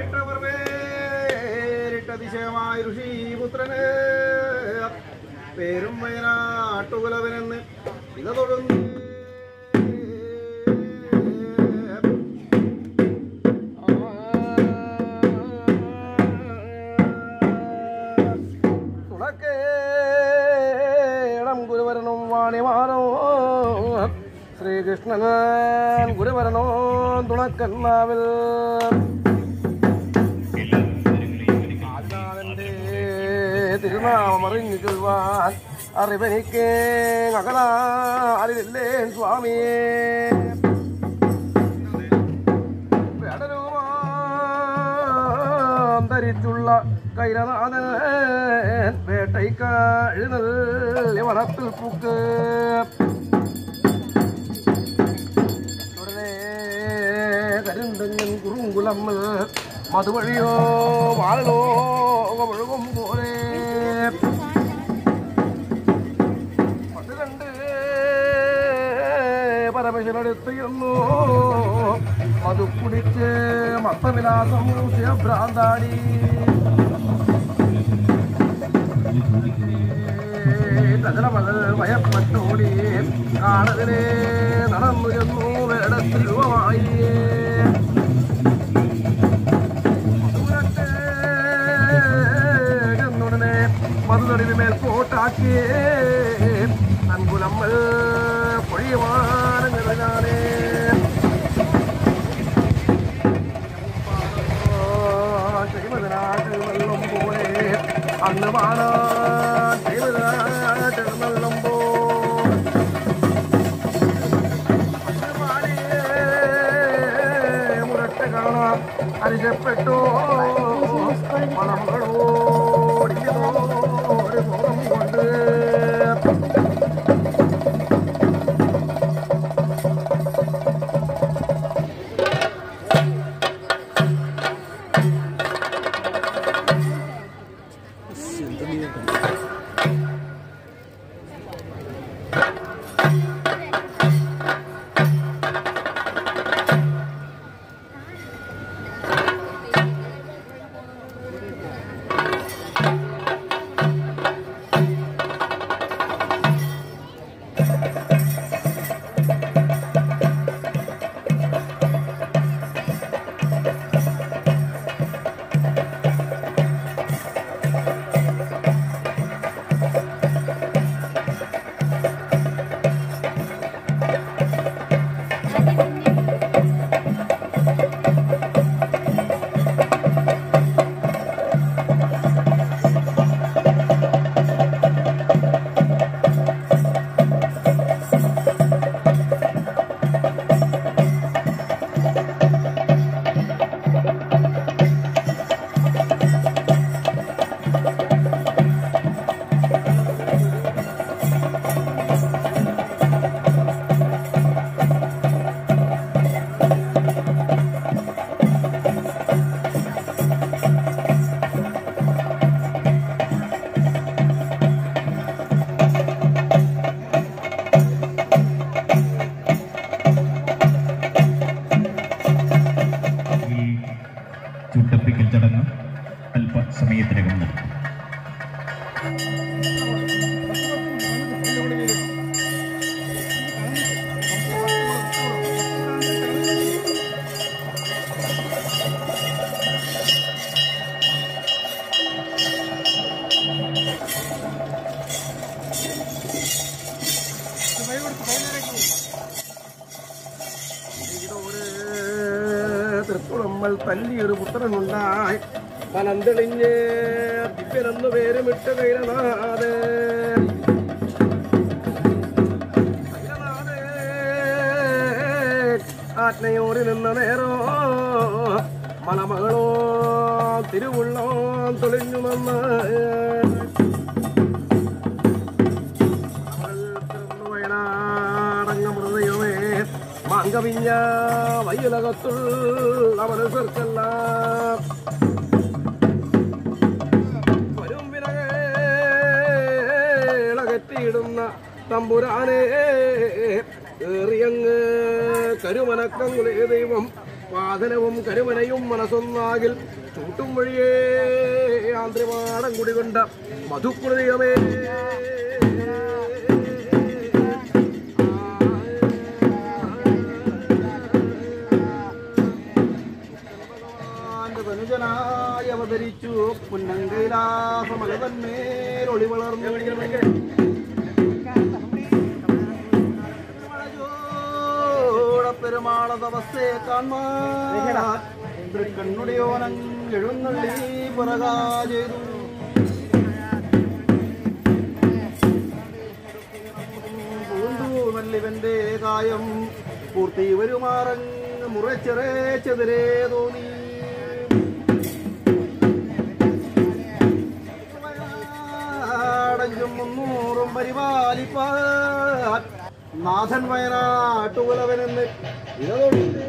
പേരിട്ടവർ പേരിട്ടതിശയമായ ഋഷിപുത്രന് പേരും വയനാട്ടുകുലവനെന്ന് ഇത തൊഴുന്നു തുണക്കേടം ഗുരുവരനും വാണിമാനോ ശ്രീകൃഷ്ണൻ ഗുരുവരനോ തുണക്കന്നാവിൽ ആചാരന്റെ തിരുനാമം അറിഞ്ഞു ചൊല്ലുവാൻ അറിവനിക്ക് അകലാറില്ലേ സ്വാമിയേ വേടരൂപം ധരിച്ചുള്ള കൈരനാഥൻ വേട്ടയ്ക്ക എഴുന്നള്ളി വനത്തിൽ പൂക്ക് ഉടനെ കരിന്തങ്ങൻ കുറുങ്കുലമ്മൽ മധുവഴിയോ വാഴലോ ഒഴുകും പോലെ അത് കണ്ട് പരമശിവനെടുത്തിരുന്നു അത് കുടിച്ച് മത്തവിലാസം ഭ്രാന്താടി തകരമകൾ വയപ്പെട്ടോടി കാണതിനെ നടന്നു ചെന്നു വേടത്തിൽ രൂപമായി ഉടനെ മധുനടിന് മേൽ കോട്ടാക്കി അൻകുലമ്മൽ പൊഴിയുവാനേ ചെയ്വതിനാട്ട് വെള്ളം പോലെ അന്ന് മാനാ ചെയ്വതിനാട്ട് വെള്ളം പോ മുരട്ട് കാണാം അരിശപ്പെട്ടു മണങ്ങളോടിയതോ ഒരു മുഖം കൊണ്ട് ഈ ചുട്ടപ്പിക്കൽ ചടങ്ങ് അല്പസമയത്തിനകം നടക്കും തൃക്കുളമ്മൽ തല്ലിയൊരു പുത്രനുണ്ടായി മനം തെളിഞ്ഞ് ദിവ്യനെന്ന് പേരുമിട്ട കൈരനാഥ് ആജ്ഞയോടി നിന്ന നേരോ മലമകളോ തിരുവുള്ളോ തെളിഞ്ഞു നിന്ന് അവൾ പിറന്നു വയനാടങ്ങ മൃതയുമേ മാങ്കവിഞ്ഞ വയ്യുലകത്തുള്ള മനസ്സർക്കെല്ലാം വരും വിലകറ്റിയിടുന്ന തമ്പുരാനെ ഏറിയങ്ങ് കരുമനക്കങ്ങളെ ദൈവം വാദനവും കരുമനയും മനസ്സൊന്നാകിൽ ചൂട്ടും വഴിയേ ആന്ത്രിമാടം കുടികൊണ്ട മധുക്കുലതയമേ ധനുജനായി അവതരിച്ചു പുന്നങ്കൈലാസമല തന്മേൽ ഒളി വളർന്നു പെരുമാളതവസ്ഥയെ കാൺമാൻ തൃക്കണ്ണുടിയോനം എഴുന്നള്ളി പുറകാ ചെയ്തു പൂണ്ടു നല്ലിവന്റെ കായം പൂർത്തി വരുമാറങ്ങ് മുറച്ചെറേച്ചെതിരെ തോന്നി അടഞ്ചും മുന്നൂറും പരിപാലിപ്പാൻ നാഥൻ വയനാട്ടുകുലവനെന്ന് ഇതോടെ